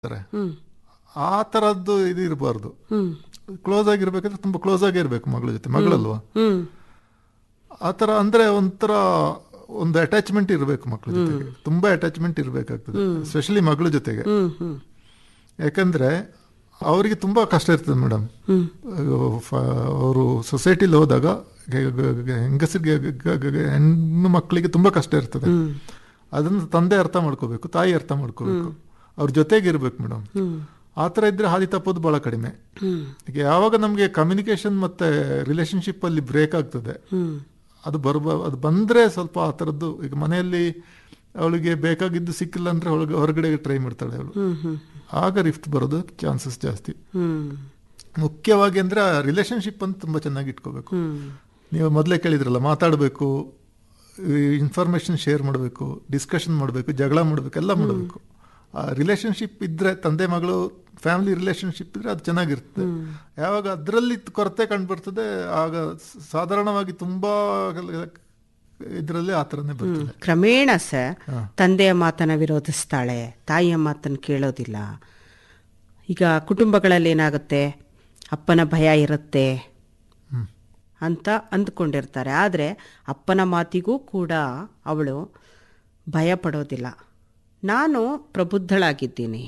ಇರ್ತಾರೆ ಹ್ಮ್ ಆ ತರದ್ದು ಇದು ಇರಬಾರ್ದು ಹ್ಮ್ ಕ್ಲೋಸ್ ಆಗಿರ್ಬೇಕಾದ್ರೆ ತುಂಬಾ ಕ್ಲೋಸ್ ಆಗೇ ಇರ್ಬೇಕು ಮಗಳ ಜೊತೆ ಮಗಳಲ್ವಾ ಹ್ಮ್ ಆ ತರ ಅಂದ್ರೆ ಒಂಥರ ಒಂದು ಅಟ್ಯಾಚ್ಮೆಂಟ್ ಇರಬೇಕು ಮಕ್ಕಳ ಜೊತೆಗೆ ತುಂಬಾ ಅಟ್ಯಾಚ್ಮೆಂಟ್ ಇರಬೇಕಾಗ್ತದೆ ಎಸ್ಪೆಷಲಿ ಮಗಳ ಜೊತೆಗೆ ಹ್ಮ್ ಹ್ಮ್ ಯಾಕಂದ್ರೆ ಅವರಿಗೆ ತುಂಬಾ ಕಷ್ಟ ಇರ್ತದೆ ಮೇಡಮ್ ಹ್ಮ್ ಅವರು ಸೊಸೈಟಿಲಿ ಹೋದಾಗ ಗ- ಗ- ಗ- ಹೆಂಗಸರಿಗೆ ಗ- ಗ- ಗ- ಹೆಣ್ಣು ಮಕ್ಕಳಿಗೆ ತುಂಬಾ ಕಷ್ಟ ಇರ್ತದೆ ಹ್ಮ್ ಅದನ್ನ ತಂದೆ ಅರ್ಥ ಮಾಡ್ಕೋಬೇಕು ತಾಯಿ ಅರ್ಥ ಮಾಡ್ಕೋಬೇಕು ಅವ್ರ ಜೊತೆಗೆ ಇರ್ಬೇಕು ಮೇಡಮ್ ಹ್ಮ್ ಆ ಥರ ಇದ್ರೆ ಹಾದಿ ತಪ್ಪೋದು ಬಹಳ ಕಡಿಮೆ ಹ್ಮ್ ಈಗ ಯಾವಾಗ ನಮಗೆ ಕಮ್ಯುನಿಕೇಶನ್ ಮತ್ತೆ ರಿಲೇಶನ್ಶಿಪ್ ಅಲ್ಲಿ ಬ್ರೇಕ್ ಆಗ್ತದೆ ಹ್ಮ್ ಅದು ಬರ್ಬ ಅದು ಬಂದ್ರೆ ಸ್ವಲ್ಪ ಆ ಥರದ್ದು ಈಗ ಮನೆಯಲ್ಲಿ ಅವಳಿಗೆ ಬೇಕಾಗಿದ್ದು ಸಿಕ್ಕಿಲ್ಲ ಅಂದ್ರೆ ಒಳಗೆ ಹೊರಗಡೆಗೆ ಟ್ರೈ ಮಾಡ್ತಾಳೆ ಅವಳು ಹ್ಮ್ ಹ್ಮ್ ಆಗ ರಿಫ್ಟ್ ಬರೋದು ಚಾನ್ಸಸ್ ಜಾಸ್ತಿ ಹ್ಮ್ ಮುಖ್ಯವಾಗಿ ಅಂದ್ರೆ ರಿಲೇಶನ್ಶಿಪ್ ಅಂತ ತುಂಬಾ ಚೆನ್ನಾಗಿ ಇಟ್ಕೋಬೇಕು ಹ್ಮ್ ನೀವು ಮೊದಲೇ ಕೇಳಿದ್ರಲ್ಲ ಮಾತಾಡಬೇಕು ಇನ್ಫಾರ್ಮೇಶನ್ ಶೇರ್ ಮಾಡಬೇಕು ಡಿಸ್ಕಷನ್ ಮಾಡಬೇಕು ಜಗಳ ಮಾಡಬೇಕು ಎಲ್ಲ ಮಾಡಬೇಕು ಆ ರಿಲೇಶನ್ಶಿಪ್ ಇದ್ರೆ ತಂದೆ ಮಗಳು ಫ್ಯಾಮಿಲಿ ರಿಲೇಶನ್ಶಿಪ್ ಇದ್ರೆ ಅದು ಚೆನ್ನಾಗಿರ್ತದೆ ಯಾವಾಗ ಅದರಲ್ಲಿ ಕೊರತೆ ಕಂಡುಬರ್ತದೆ ಆಗ ಸ- ಸಾಧಾರಣವಾಗಿ ತುಂಬಾ ಇದರಲ್ಲಿ ಆ ಥರನೇ ಬರ್ತದೆ ಕ್ರಮೇಣ ಸರ್ ಹಾ. ತಂದೆಯ ಮಾತನ್ನ ವಿರೋಧಿಸ್ತಾಳೆ ತಾಯಿಯ ಮಾತನ್ನು ಕೇಳೋದಿಲ್ಲ ಈಗ ಕುಟುಂಬಗಳಲ್ಲಿ ಏನಾಗುತ್ತೆ ಅಪ್ಪನ ಭಯ ಇರುತ್ತೆ ಹ್ಮ್. ಅಂತ ಅಂದ್ಕೊಂಡಿರ್ತಾರೆ ಆದರೆ ಅಪ್ಪನ ಮಾತಿಗೂ ಕೂಡ ಅವಳು ಭಯ ಪಡೋದಿಲ್ಲ ನಾನು ಪ್ರಬುದ್ಧಳಾಗಿದ್ದೀನಿ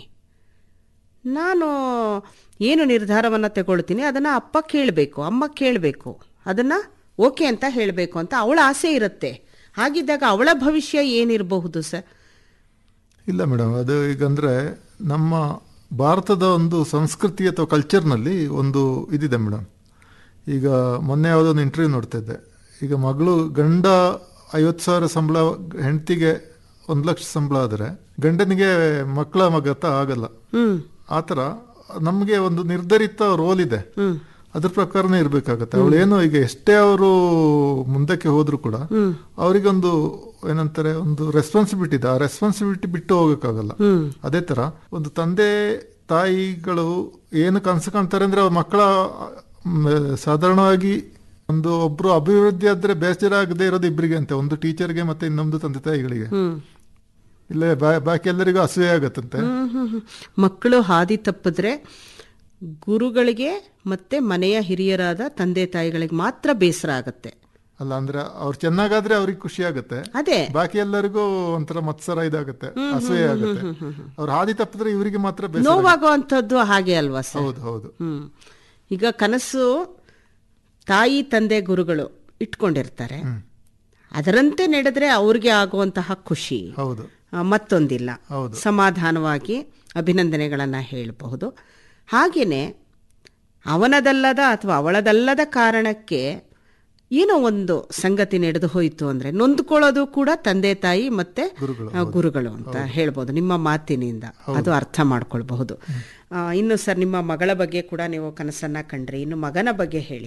ನಾನು ಏನು ನಿರ್ಧಾರವನ್ನು ತಗೊಳ್ತೀನಿ ಅದನ್ನು ಅಪ್ಪ ಕೇಳಬೇಕು ಅಮ್ಮ ಕೇಳಬೇಕು ಅದನ್ನು ಓಕೆ ಅಂತ ಹೇಳಬೇಕು ಅಂತ ಅವಳ ಆಸೆ ಇರುತ್ತೆ ಹಾಗಿದ್ದಾಗ ಅವಳ ಭವಿಷ್ಯ ಏನಿರಬಹುದು ಸರ್ ಇಲ್ಲ ಮೇಡಮ್ ಅದು ಈಗಂದ್ರೆ ನಮ್ಮ ಭಾರತದ ಒಂದು ಸಂಸ್ಕೃತಿ ಅಥವಾ ಕಲ್ಚರ್ನಲ್ಲಿ ಒಂದು ಇದಿದೆ ಮೇಡಮ್ ಈಗ ಮೊನ್ನೆ ಯಾವುದೊಂದು ಇಂಟರ್ವ್ಯೂ ನೋಡ್ತಾ ಇದ್ದೆ ಈಗ ಮಗಳು ಗಂಡ ಐವತ್ತು ಸಾವಿರ ಸಂಬಳ ಹೆಂಡತಿಗೆ ಒಂದು ಲಕ್ಷ ಸಂಬಳ ಆದರೆ ಗಂಡನಿಗೆ ಮಕ್ಕಳ ಮಗತ ಆಗಲ್ಲ ಹ್ಮ್ ಆ ಥರ ನಮಗೆ ಒಂದು ನಿರ್ಧರಿತ ರೋಲ್ ಇದೆ ಹ್ಮ್ ಅದ್ರ ಪ್ರಕಾರನೇ ಇರಬೇಕಾಗತ್ತೆ ಅವಳೇನು ಈಗ ಎಷ್ಟೇ ಅವರು ಮುಂದಕ್ಕೆ ಹೋದ್ರು ಕೂಡ ಹ್ಮ್ ಅವರಿಗೊಂದು ಏನಂತಾರೆ ಒಂದು ರೆಸ್ಪಾನ್ಸಿಬಿಲಿಟಿ ಇದೆ ಆ ರೆಸ್ಪಾನ್ಸಿಬಿಲಿಟಿ ಬಿಟ್ಟು ಹೋಗಕ್ಕಾಗಲ್ಲ ಹ್ಮ್ ಅದೇ ತರ ಒಂದು ತಂದೆ ತಾಯಿಗಳು ಏನು ಕನಸು ಕಾಣ್ತಾರೆ ಅಂದ್ರೆ ಅವ್ರ ಮಕ್ಕಳ ಮ್, ಸಾಧಾರಣವಾಗಿ ಒಂದು ಒಬ್ರು ಅಭಿವೃದ್ಧಿ ಆದ್ರೆ ಬೇಸರ ಆಗದೆ ಇರೋದು ಇಬ್ಬರಿಗೆ ಅಂತೆ ಒಂದು ಟೀಚರ್ಗೆ ಮತ್ತೆ ಇನ್ನೊಂದು ತಂದೆ ತಾಯಿಗಳಿಗೆ ಹ್ಮ್ ಇಲ್ಲೇ ಬಾ- ಬಾಕಿ ಎಲ್ಲರಿಗೂ ಅಸೂಯೆ ಆಗತ್ತಂತೆ ಹ್ಮ್, ಹ್ಮ್, ಹ್ಮ್. ಮಕ್ಕಳು ಹಾದಿ ತಪ್ಪಿದ್ರೆ ಗುರುಗಳಿಗೆ ಮತ್ತೆ ಮನೆಯ ಹಿರಿಯರಾದ ತಂದೆ ತಾಯಿಗಳಿಗೆ ಮಾತ್ರ ಬೇಸರ ಆಗತ್ತೆ ಅಲ್ಲ ಅಂದ್ರೆ ಅವ್ರು ಚೆನ್ನಾಗಾದ್ರೆ ಅವ್ರಿಗೆ ಖುಷಿ ಆಗುತ್ತೆ ಅದೇ ಬಾಕಿ ಎಲ್ಲರಿಗೂ ಒಂಥರ ಮತ್ಸರ ಇದಾಗುತ್ತೆ ಅಸೂಯೆ ಆಗುತ್ತೆ ಅವ್ರು ಹಾದಿ ತಪ್ಪಿದ್ರೆ ಇವರಿಗೆ ಮಾತ್ರ ಬೇಸರ ನೋವಾಗುವಂಥದ್ದು ಹಾಗೆ ಅಲ್ವಾ ಸರ್ ಹೌದು ಹೌದು ಹ್ಮ್ ಈಗ ಕನಸು ತಾಯಿ ತಂದೆ ಗುರುಗಳು ಇಟ್ಕೊಂಡಿರ್ತಾರೆ ಅದರಂತೆ ನಡೆದ್ರೆ ಅವ್ರಿಗೆ ಆಗುವಂತಹ ಖುಷಿ ಹೌದು ಆ, ಮತ್ತೊಂದಿಲ್ಲ ಹೌದು. ಸಮಾಧಾನವಾಗಿ ಅಭಿನಂದನೆಗಳನ್ನು ಹೇಳಬಹುದು ಹಾಗೆಯೇ ಅವನದಲ್ಲದ ಅಥವಾ ಅವಳದಲ್ಲದ ಕಾರಣಕ್ಕೆ ಏನೋ ಒಂದು ಸಂಗತಿ ನಡೆದು ಹೋಯಿತು ಅಂದರೆ ನೊಂದ್ಕೊಳ್ಳೋದು ಕೂಡ ತಂದೆ ತಾಯಿ ಮತ್ತೆ ಗುರುಗಳು, ಆ, ಗುರುಗಳು ಅಂತ ಹೇಳ್ಬೋದು ನಿಮ್ಮ ಮಾತಿನಿಂದ ಅದು ಅರ್ಥ ಮಾಡ್ಕೊಳ್ಬಹುದು ಆ, ಇನ್ನು ಸರ್ ನಿಮ್ಮ ಮಗಳ ಬಗ್ಗೆ ಕೂಡ ನೀವು ಕನಸನ್ನ ಕಂಡ್ರಿ ಇನ್ನು ಮಗನ ಬಗ್ಗೆ ಹೇಳಿ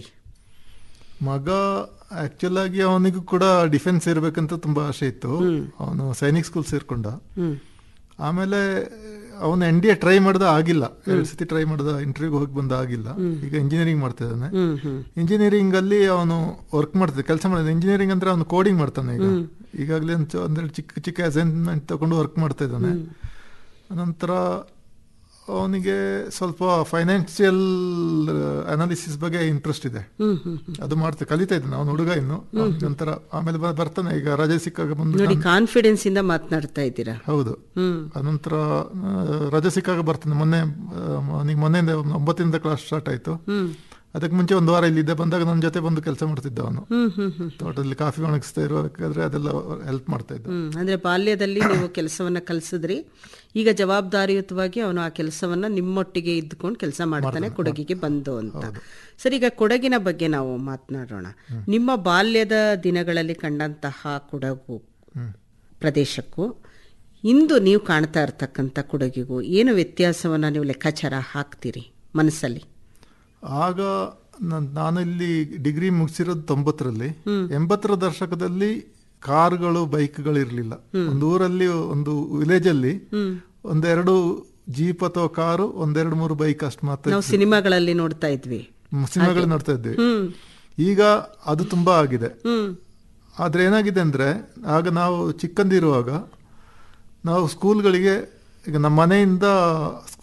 ಮಗ ಆಕ್ಚುಲ್ ಆಗಿ ಅವನಿಗೂ ಕೂಡ ಡಿಫೆನ್ಸ್ ಇರ್ಬೇಕಂತ ತುಂಬಾ ಆಸೆ ಇತ್ತು ಅವನು ಸೈನಿಕ್ ಸ್ಕೂಲ್ ಸೇರ್ಕೊಂಡ ಹ್ಮ್ ಆಮೇಲೆ ಅವನು ಎನ್ ಡಿ ಎ ಟ್ರೈ ಮಾಡ್ದ ಆಗಿಲ್ಲ ಎರಡು ಸತಿ ಟ್ರೈ ಮಾಡ್ದ ಇಂಟರ್ವ್ಯೂಗೆ ಹೋಗಿ ಬಂದ ಆಗಿಲ್ಲ ಈಗ ಇಂಜಿನಿಯರಿಂಗ್ ಮಾಡ್ತಾ ಇದ್ದಾನೆ ಹ್ಮ್ ಹ್ಮ್ ಇಂಜಿನಿಯರಿಂಗ್ ಅಲ್ಲಿ ಅವನು ವರ್ಕ್ ಮಾಡ್ತಿದ್ದ ಕೆಲಸ ಮಾಡಿದ ಇಂಜಿನಿಯರಿಂಗ್ ಅಂದ್ರೆ ಅವನು ಕೋಡಿಂಗ್ ಮಾಡ್ತಾನೆ ಈಗ ಈಗಾಗಲೇ ಒಂದು ಚ- ಒಂದೆರಡು ಚಿಕ್ಕ ಚಿಕ್ಕ ಅಸೈನ್ಮೆಂಟ್ ತಗೊಂಡು ವರ್ಕ್ ಮಾಡ್ತಾ ಇದ್ದಾನೆ ನಂತರ ಅವನಿಗೆ ಸ್ವಲ್ಪ ಫೈನಾನ್ಷಿಯಲ್ ಅನಾಲಿಸಿಸ್ ಬಗ್ಗೆ ಇಂಟ್ರೆಸ್ಟ್ ಇದೆ ಹ್ಮ್ ಹ್ಮ್ ಅದು ಮಾಡ್ತಾ ಕಲಿತಾ ಇದ್ದಾನೆ ಅವನು ಹುಡುಗ ಇನ್ನು ಅವ್ನಿಗೆ ಒಂಥರ ಆಮೇಲೆ ಬ- ಬರ್ತಾನೆ ಈಗ ರಜೆ ಸಿಕ್ಕಾಗ ಬಂದು ನೋಡಿ ಕಾನ್ಫಿಡೆನ್ಸ್ ಇಂದ ಮಾತನಾಡ್ತಾ ಇದ್ದೀರಾ ಹೌದು ಹ್ಮ್ ಅನಂತರ ಆ, ರಜೆ ಸಿಕ್ಕಾಗ ಬರ್ತಾನೆ ಮೊನ್ನೆ ಅವನಿಗೆ ಮೊನ್ನೆಯಿಂದ ಒಂಬತ್ತಿಂದ ಕ್ಲಾಸ್ ಸ್ಟಾರ್ಟ್ ಆಯ್ತು ಹ್ಮ್ ಅದಕ್ಕೆ ಮುಂಚೆ ಒಂದು ವಾರ ಇಲ್ಲಿದ್ದೆ ಬಂದಾಗ ನನ್ನ ಜೊತೆ ಬಂದು ಕೆಲಸ ಮಾಡ್ತಿದ್ದ ಅವನು ಹ್ಮ್ ಹ್ಮ್ ಹ್ಮ್ ತೋಟದಲ್ಲಿ ಕಾಫಿ ಒಣಗಿಸ್ತಾ ಇರಬೇಕಾದ್ರೆ ಅದೆಲ್ಲ ಹೆಲ್ಪ್ ಮಾಡ್ತಾ ಇದ್ದ ಹ್ಮ್ ಅಂದ್ರೆ ಬಾಲ್ಯದಲ್ಲಿ ನೀವು ಕೆಲಸವನ್ನ ಕಲಿಸಿದ್ರಿ ಈಗ ಜವಾಬ್ದಾರಿಯುತವಾಗಿ ಅವನು ಆ ಕೆಲಸವನ್ನ ನಿಮ್ಮೊಟ್ಟಿಗೆ ಇದ್ದುಕೊಂಡು ಕೆಲಸ ಮಾಡ್ತಾನೆ ಕೊಡಗಿಗೆ ಬಂದು ಅಂತ ಸರಿ ಈಗ ಕೊಡಗಿನ ಬಗ್ಗೆ ನಾವು ಮಾತನಾಡೋಣ ನಿಮ್ಮ ಬಾಲ್ಯದ ದಿನಗಳಲ್ಲಿ ಕಂಡಂತಹ ಕೊಡಗು ಹ್ಮ್. ಪ್ರದೇಶಕ್ಕೂ ಇಂದು ನೀವು ಕಾಣ್ತಾ ಇರ್ತಕ್ಕಂಥ ಕೊಡಗಿಗೂ ಏನು ವ್ಯತ್ಯಾಸವನ್ನ ನೀವು ಲೆಕ್ಕಾಚಾರ ಹಾಕ್ತೀರಿ ಮನಸ್ಸಲ್ಲಿ ಆಗ ನಾನ್- ನಾನು ಇಲ್ಲಿ ಡಿಗ್ರಿ ಮುಗಿಸಿರೋದು ತೊಂಬತ್ತರಲ್ಲಿ ಎಂಬತ್ತರ ದಶಕದಲ್ಲಿ ಕಾರ್ಗಳು ಬೈಕ್ಗಳು ಇರಲಿಲ್ಲ ಒಂದು ಊರಲ್ಲಿ ಒಂದು ವಿಲೇಜ್ ಅಲ್ಲಿ ಒಂದೆರಡು ಜೀಪ್ ಅಥವಾ ಕಾರು ಒಂದೆರಡು ಮೂರು ಬೈಕ್ ಅಷ್ಟು ಮಾತ್ರ ನಾವು ಸಿನಿಮಾಗಳಲ್ಲಿ ನೋಡ್ತಾ ಇದ್ವಿ ಸಿನಿಮಾಗಳು ನೋಡ್ತಾ ಇದ್ವಿ ಹ್ಮ್ ಈಗ ಅದು ತುಂಬಾ ಆಗಿದೆ ಹ್ಮ್ ಆದ್ರೆ ಏನಾಗಿದೆ ಅಂದ್ರೆ ಆಗ ನಾವು ಚಿಕ್ಕಂದಿರುವಾಗ ನಾವು ಸ್ಕೂಲ್ಗಳಿಗೆ ಈಗ ನಮ್ಮ ಮನೆಯಿಂದ